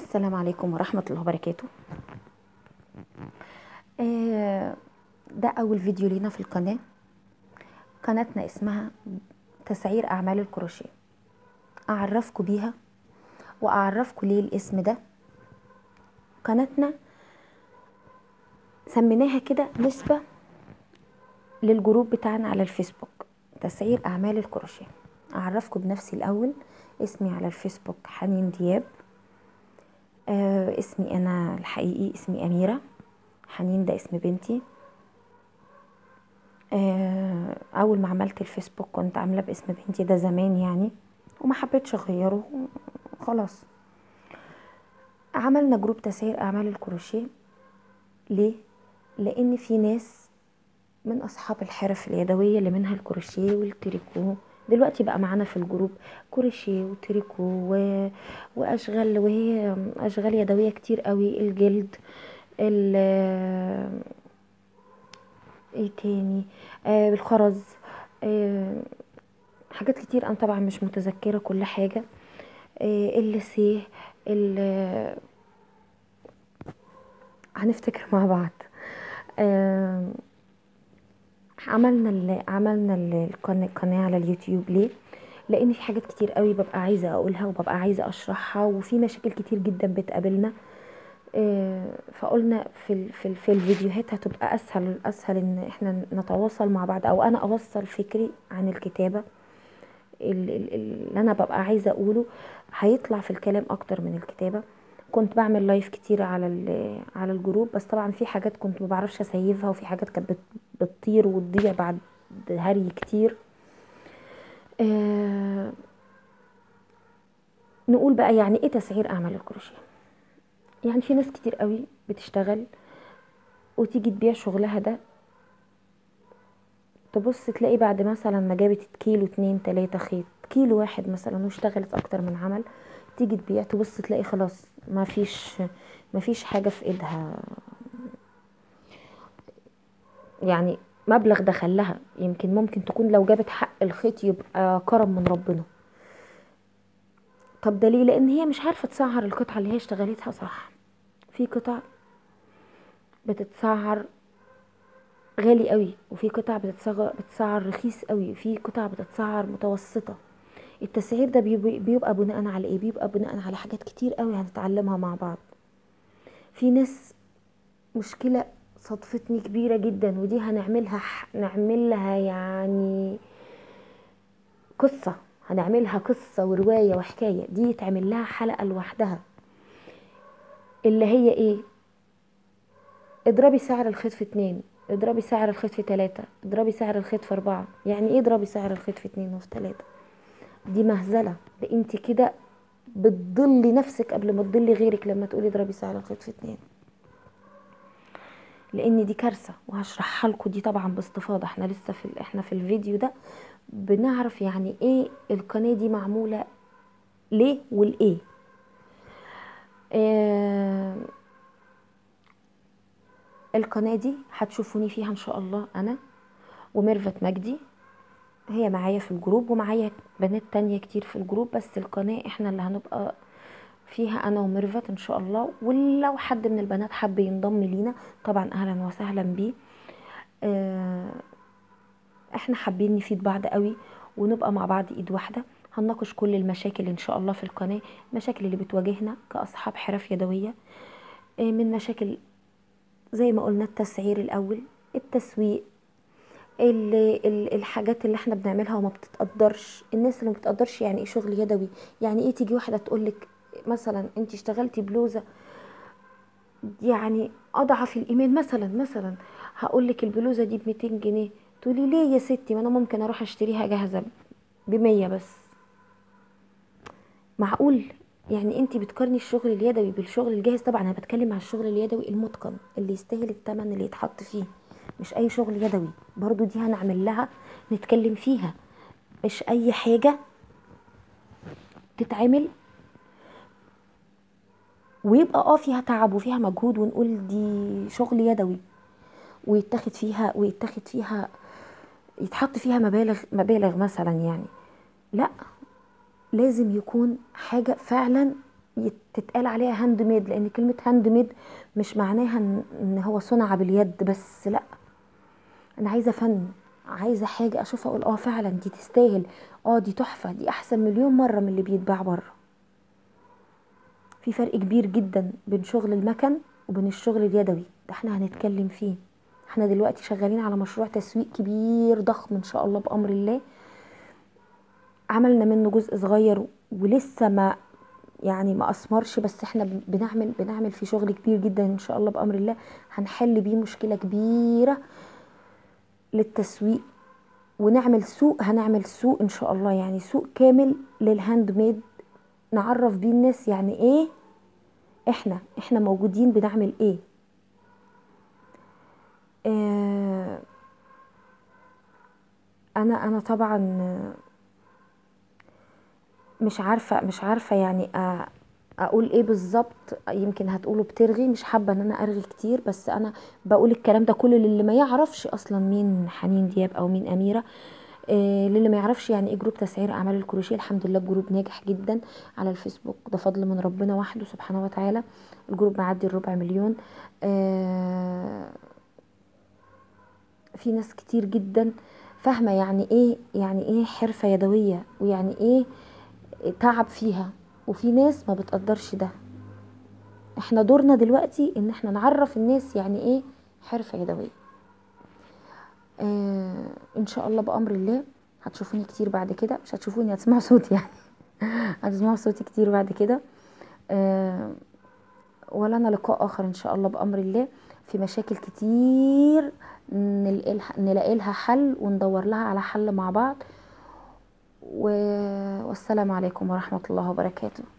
السلام عليكم ورحمة الله وبركاته آه، ده أول فيديو لينا في القناة قناتنا اسمها تسعير أعمال الكروشيه أعرفكم بيها وأعرفكم ليه الاسم ده قناتنا سميناها كده نسبة للجروب بتاعنا على الفيسبوك تسعير أعمال الكروشيه أعرفكم بنفسي الأول اسمي على الفيسبوك حنين دياب آه اسمي انا الحقيقي اسمي اميره حنين ده اسم بنتي آه اول ما عملت الفيسبوك كنت عامله باسم بنتي ده زمان يعني وما حبيتش اغيره خلاص عملنا جروب تسعير اعمال الكروشيه ليه لان في ناس من اصحاب الحرف اليدويه اللي منها الكروشيه والتريكو دلوقتي بقى معانا في الجروب كروشيه وتريكو و... واشغال وهي اشغال يدويه كتير قوي الجلد ال ايه تاني آه الخرز آه حاجات كتير انا طبعا مش متذكره كل حاجه آه اللسيه ال هنفتكر مع بعض آه عملنا ال عملنا القناه على اليوتيوب ليه لان في حاجات كتير قوي ببقى عايزه اقولها وببقى عايزه اشرحها وفي مشاكل كتير جدا بتقابلنا فقلنا في في في الفيديوهات هتبقى اسهل اسهل ان احنا نتواصل مع بعض او انا اوصل فكري عن الكتابه اللي انا ببقى عايزه اقوله هيطلع في الكلام اكتر من الكتابه كنت بعمل لايف كتير على على الجروب بس طبعا في حاجات كنت ما بعرفش اسيفها وفي حاجات كانت بتطير وتضيع بعد هري كتير آه نقول بقى يعني ايه تسعير اعمال الكروشيه يعني في ناس كتير قوي بتشتغل وتيجي تبيع شغلها ده تبص تلاقي بعد مثلا ما جابت كيلو اتنين تلاتة خيط كيلو واحد مثلا واشتغلت اكتر من عمل تيجي تبيع تبص تلاقي خلاص ما فيش ما فيش حاجة في ايدها يعني مبلغ دخلها يمكن ممكن تكون لو جابت حق الخيط يبقى كرم من ربنا طب ده ليه لان هي مش عارفه تسعر القطعه اللي هي اشتغلتها صح في قطع بتتسعر غالي قوي وفي قطع بتتسعر, بتتسعر رخيص قوي وفي قطع بتتسعر متوسطه التسعير ده بيبقى بناء على ايه بيبقى بناء على حاجات كتير قوي هنتعلمها مع بعض في ناس مشكله صدفتني كبيره جدا ودي هنعملها نعملها يعني قصه هنعملها قصه وروايه وحكايه دي يتعمل لها حلقه لوحدها اللي هي ايه اضربي سعر الخيط في اتنين اضربي سعر الخيط في تلاتة اضربي سعر الخيط في اربعة يعني ايه اضربي سعر الخيط في اتنين وفي تلاتة دي مهزله ده انت كده بتضلي نفسك قبل ما تضلي غيرك لما تقولي اضربي سعر الخيط في اتنين لان دي كارثه وهشرحها لكم دي طبعا باستفاضه احنا لسه في احنا في الفيديو ده بنعرف يعني ايه القناه دي معموله ليه والايه آه القناه دي هتشوفوني فيها ان شاء الله انا وميرفت مجدي هي معايا في الجروب ومعايا بنات تانية كتير في الجروب بس القناه احنا اللي هنبقى فيها انا وميرفت ان شاء الله ولو حد من البنات حب ينضم لينا طبعا اهلا وسهلا بيه اه احنا حابين نفيد بعض قوي ونبقى مع بعض ايد واحده هنناقش كل المشاكل ان شاء الله في القناه المشاكل اللي بتواجهنا كاصحاب حرف يدويه اه من مشاكل زي ما قلنا التسعير الاول التسويق الحاجات اللي احنا بنعملها وما بتتقدرش الناس اللي ما بتقدرش يعني ايه شغل يدوي يعني ايه تيجي واحده تقولك مثلا انت اشتغلتي بلوزه يعني اضعف الايمان مثلا مثلا هقول لك البلوزه دي ب 200 جنيه تقولي ليه يا ستي ما انا ممكن اروح اشتريها جاهزه ب 100 بس معقول يعني انت بتقارني الشغل اليدوي بالشغل الجاهز طبعا انا بتكلم على الشغل اليدوي المتقن اللي يستاهل الثمن اللي يتحط فيه مش اي شغل يدوي برضو دي هنعمل لها نتكلم فيها مش اي حاجه تتعمل ويبقى اه فيها تعب وفيها مجهود ونقول دي شغل يدوي ويتاخد فيها ويتاخد فيها يتحط فيها مبالغ مبالغ مثلا يعني لا لازم يكون حاجة فعلا تتقال عليها هاند ميد لان كلمه هاند ميد مش معناها ان إن هو صنع باليد بس لا انا عايزه فن عايزه حاجه اشوفها اقول اه فعلا دي تستاهل اه دي تحفه دي احسن مليون مره من اللي بيتباع بره في فرق كبير جدا بين شغل المكن وبين الشغل اليدوي ده احنا هنتكلم فيه احنا دلوقتي شغالين على مشروع تسويق كبير ضخم ان شاء الله بامر الله عملنا منه جزء صغير ولسه ما يعني ما اثمرش بس احنا بن- بنعمل بنعمل فيه شغل كبير جدا ان شاء الله بامر الله هنحل بيه مشكله كبيره للتسويق ونعمل سوق هنعمل سوق ان شاء الله يعني سوق كامل للهاند ميد نعرف بيه الناس يعني ايه احنا احنا موجودين بنعمل ايه آه انا انا طبعا مش عارفه مش عارفه يعني أ- اقول ايه بالظبط يمكن هتقولوا بترغي مش حابه ان انا ارغي كتير بس انا بقول الكلام ده كله للي ما يعرفش اصلا مين حنين دياب او مين اميره آه للي ما يعرفش يعني ايه جروب تسعير اعمال الكروشيه الحمد لله جروب ناجح جدا على الفيسبوك ده فضل من ربنا وحده سبحانه وتعالى الجروب معدي الربع مليون آه في ناس كتير جدا فاهمه يعني ايه يعني ايه حرفه يدويه ويعني ايه تعب فيها وفي ناس ما بتقدرش ده احنا دورنا دلوقتي ان احنا نعرف الناس يعني ايه حرفه يدويه آه ان شاء الله بامر الله هتشوفوني كتير بعد كده مش هتشوفوني هتسمعوا صوتي يعني هتسمعوا صوتي كتير بعد كده آه ولنا لقاء اخر ان شاء الله بامر الله في مشاكل كتير نلاقي لها- نلاقي لها حل وندور لها على حل مع بعض و... والسلام عليكم ورحمه الله وبركاته